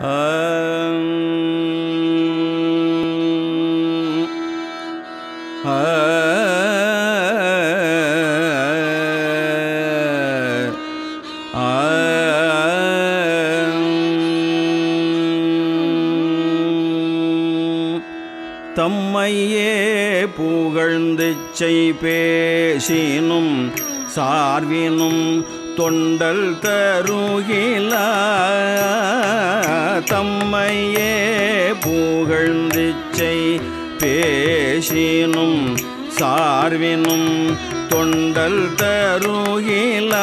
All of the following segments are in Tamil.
தம்மையே புகழ்ந்து பேசினும் சார்வினும் தொண்டல் தருகில தம்மையே புகழ்ந்து பேசினும் சார்வினும் தொண்டல் தருகில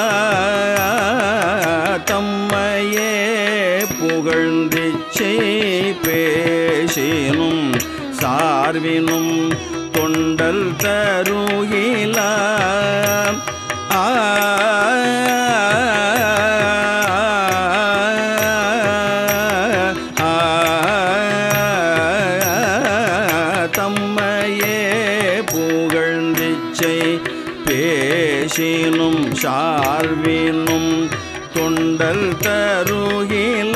தம்மையே புகழ்ந்து பேசினும் சார்வினும் தொண்டல் தருகில ஆ தம்மையே புகழ்ந்திச்சை பேசினும் சார்வினும் தொண்டல் தருகில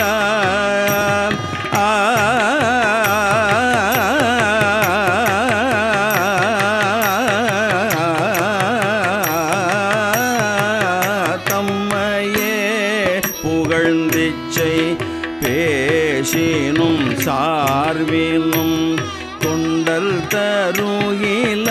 ஆ தம்மையே புகழ்ந்திச்சை பேசினும் சார்வினும் தொண்டல் தருகில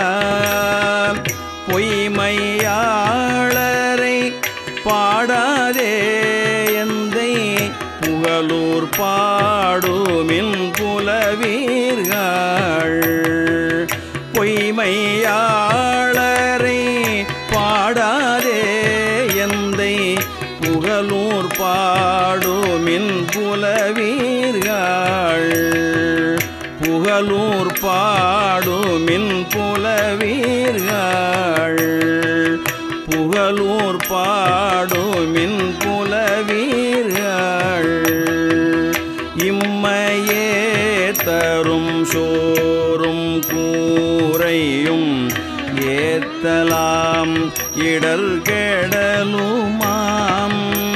பொய்மையாளரை பாடாதே எந்தை புகழூர் பாடுமின் புலவீர்கள் பொய்மையாளரை பாடாதே எந்தை புகழூர் பாடுமின் புலவீர்கள் புகழூர் பாடுமின் புலவீர்கள் புகழூர் பாடுமின் புலவீர்கள் இம்மையே தரும் சோறும் கூரையும் ஏத்தலாம் இடர் கெடலுமாம்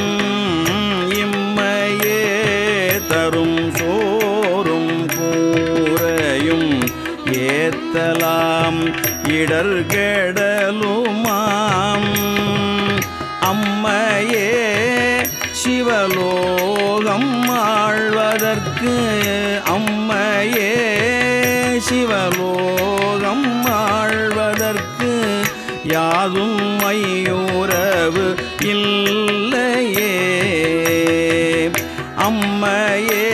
இம்மையே தரும் சோறும் கூரையும் ஏத்தலாம் இடர் கெடலுமாம் அம்மையே சிவலோகம் ஆழ்வதற்கு அம்மையே சிவலோகம் ஆழ்வதற்கு யாதும் மையுறவு இல்லையே அம்மையே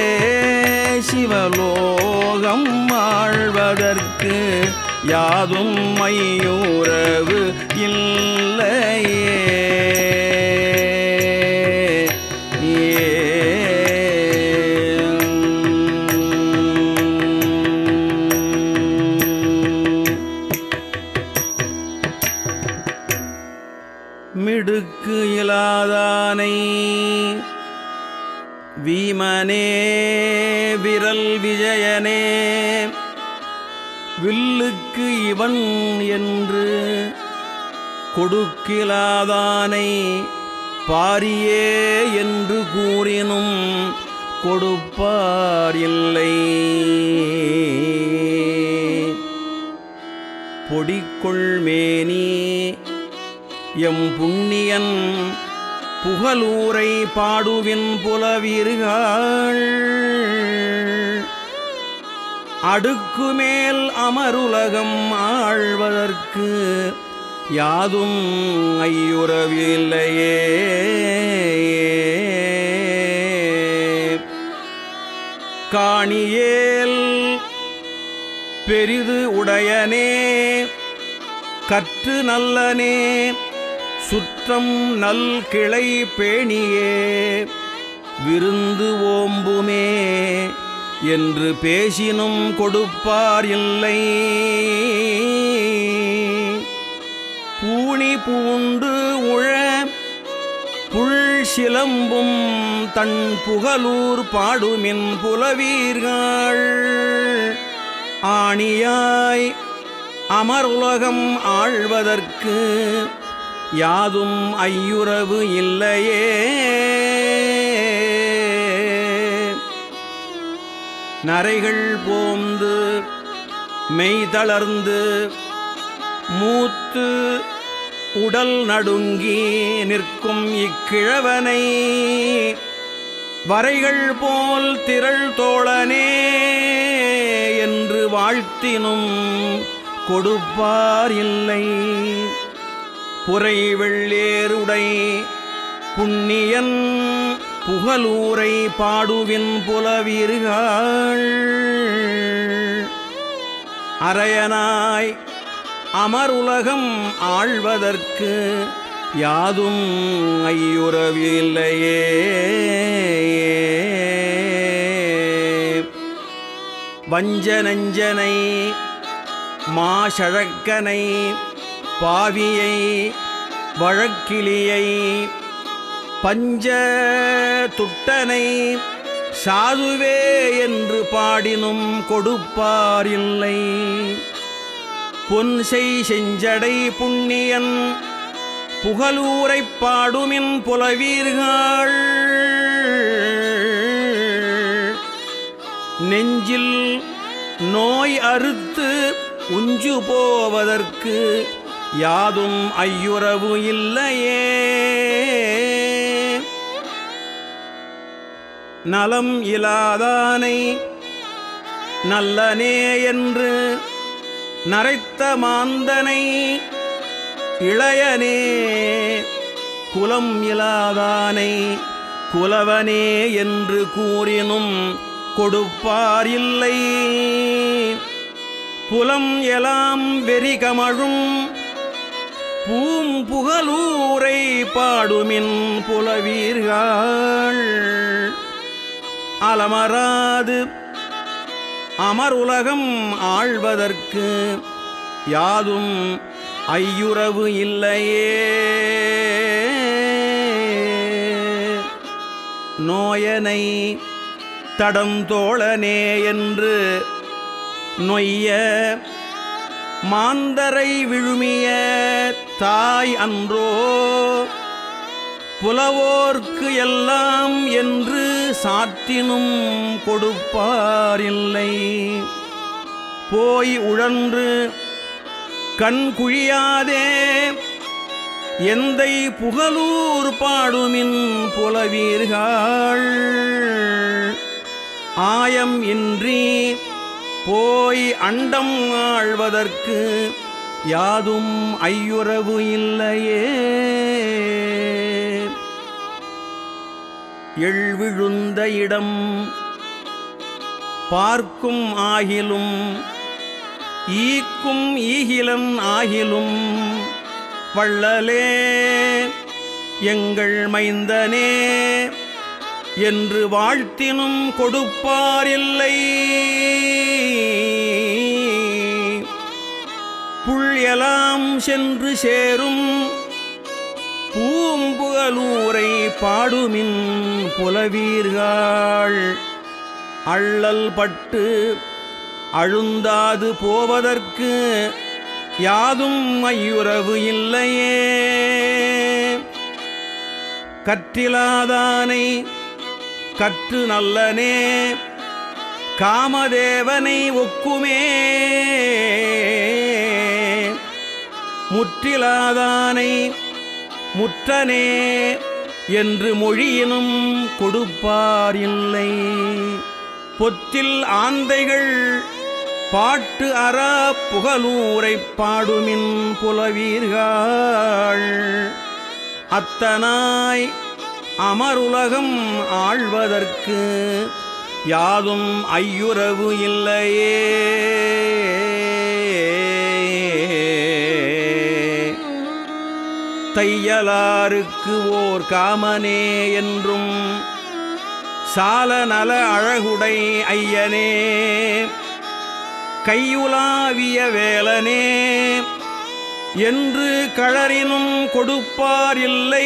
சிவலோகம் ஆழ்வதற்கு யாதும் மையுறவு இல்லையே மிடுக்கு இலாதானை வீமனே விரல் விஜயனே வில்லுக்கு இவன் என்று கொடுக்கிலாதானை பாரியே என்று கூறினும் கொடுப்பார் இல்லை பொடிக்கொள்மேனி எம் புண்ணியன் புகழூரை பாடுவின் புலவீர்கள் அடுக்குமேல் அமருலகம் ஆழ்வதற்கு யாதும் ஐயுறவில்லையே காணியேல் பெரிது உடையனே கற்று நல்லனே சுற்றம் நல் கிளை பேணியே விருந்து ஓம்புமே என்று பேசினும் கொடுப்பார் இல்லை பூணி பூண்டு உழ புல் சிலம்பும் தன் புகழூர் பாடுமின் புலவீர்கள் ஆணியாய் அமருலகம் ஆழ்வதற்கு யாதும் ஐயுறவு இல்லையே நரைகள் போந்து மெய் தளர்ந்து மூத்து உடல் நடுங்கி நிற்கும் இக்கிழவனை வரைகள் போல் திரள் தோழனே என்று வாழ்த்தினும் கொடுப்பார் இல்லை புரை வெள்ளேருடை புண்ணியன் புகலூரை பாடுவின் புலவீர்கள் அரையனாய் அமருலகம் ஆழ்வதற்கு யாதும் ஐயுறவில்லையே வஞ்சனஞ்சனை மாஷழக்கனை பாவியை வழக்கிளியை பஞ்ச துட்டனை சாதுவே என்று பாடினும் கொடுப்பார் இல்லை பொன்செய் செஞ்சடை புண்ணியன் புகழூரைப் பாடுமின் புலவீர்கள் நெஞ்சில் நோய் அறுத்து உஞ்சு போவதற்கு யாதும் ஐயுறவு இல்லையே நலம் இலாதானை நல்லனே என்று நரைத்த மாந்தனை இளையனே குலம் இலாதானை குலவனே என்று கூறினும் கொடுப்பார் இல்லை புலம் எலாம் வெறிகமழும் பூம்புகலூரை பாடுமின் புலவீர்கள் அலமராது அமருலகம் ஆழ்வதற்கு யாதும் ஐயுறவு இல்லையே நோயனை தடந்தோழனே என்று நொய்ய மாந்தரை விழுமிய தாய் அன்றோ புலவோர்க்கு எல்லாம் என்று சாற்றினும் கொடுப்பாரில்லை போய் உழன்று கண் குழியாதே எந்தை புகழூர் பாடுமின் புலவீர்கள் ஆயம் இன்றி போய் அண்டம் ஆழ்வதற்கு யாதும் ஐயுறவு இல்லையே எழ்விழுந்த இடம் பார்க்கும் ஆகிலும் ஈக்கும் ஈகிலன் ஆகிலும் வள்ளலே எங்கள் மைந்தனே என்று வாழ்த்தினும் கொடுப்பாரில்லை புள் எலாம் சென்று சேரும் பூம்புகலூரை பாடுமின் புலவீர்கள் அள்ளல் பட்டு அழுந்தாது போவதற்கு யாதும் ஐயுறவு இல்லையே கற்றிலாதானை கற்று நல்லனே காமதேவனை ஒக்குமே முற்றிலாதானை முற்றனே என்று மொழியினும் கொடுப்பார் இல்லை பொத்தில் ஆந்தைகள் பாட்டு அறா புகலூரைப் பாடுமின் புலவீர்கள் அத்தனாய் அமருலகம் ஆழ்வதற்கு யாதும் ஐயுறவு இல்லையே தையலாருக்கு ஓர் காமனே என்றும் சால நல அழகுடை ஐயனே கையுலாவிய வேலனே என்று கழறினும் கொடுப்பார் இல்லை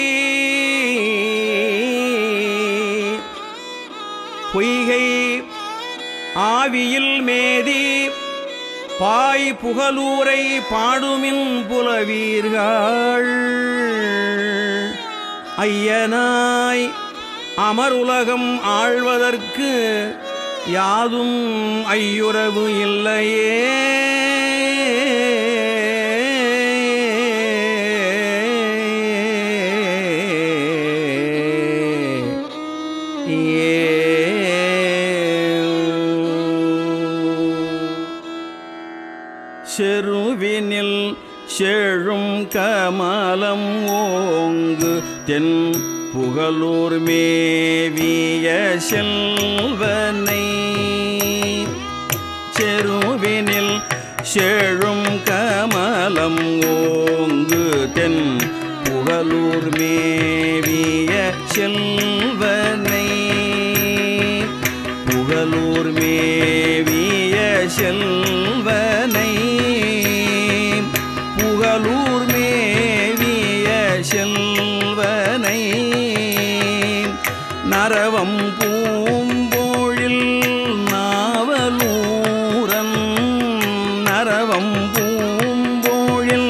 பொய்கை ஆவியில் மேதி பாய் புகலூரை பாடுமின் புலவீர்கள் ஐயனாய் அமருலகம் ஆழ்வதற்கு யாதும் ஐயுறவு இல்லையே செருவினில் செழும் கமலம் ஓங்கு தென் புகழூர் மேவிய செல்வனை செருவினில் செழும் கமலம் ஓங்கு தென் புகழூர் மேவிய செல்வனை புகழூர் மேவிய செல்வனை புகழூர் மேவிய செல்வனை நரவம் பூம்போழில் நாவலூரன் நரவம் பூம்போழில்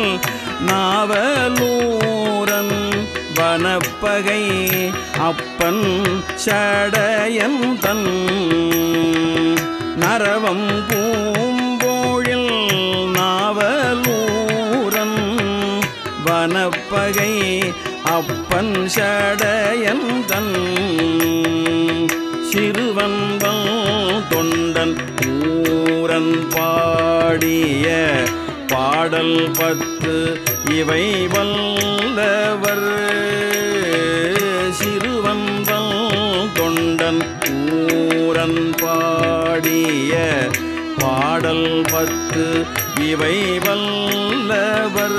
நாவலூரன் வனப்பகை அப்பன் சடையன் தன் நரவம் பூம்போழில் நாவலூரன் வனப்பகை அப்பன் சடையன் தன் சிறுவன்பல் தொண்டன் ஊரன் பாடிய பாடல் பத்து இவை வல்லவர் சிறுவன்பல் தொண்டன் ஊரன் பாடிய பாடல் பத்து இவை வல்லவர்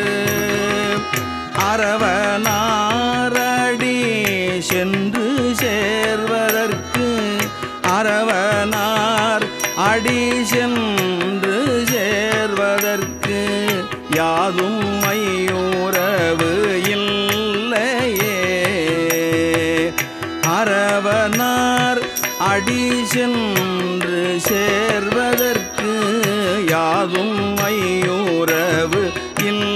அரவனாரடி சென்று சேர்வதற்கு அரவனார் அடி சென்று சேர்வதற்கு யாதும் மையுறவு இல்லையே அரவனார் அடி சென்று சேர்வதற்கு யாதும் மையுறவு இல்லை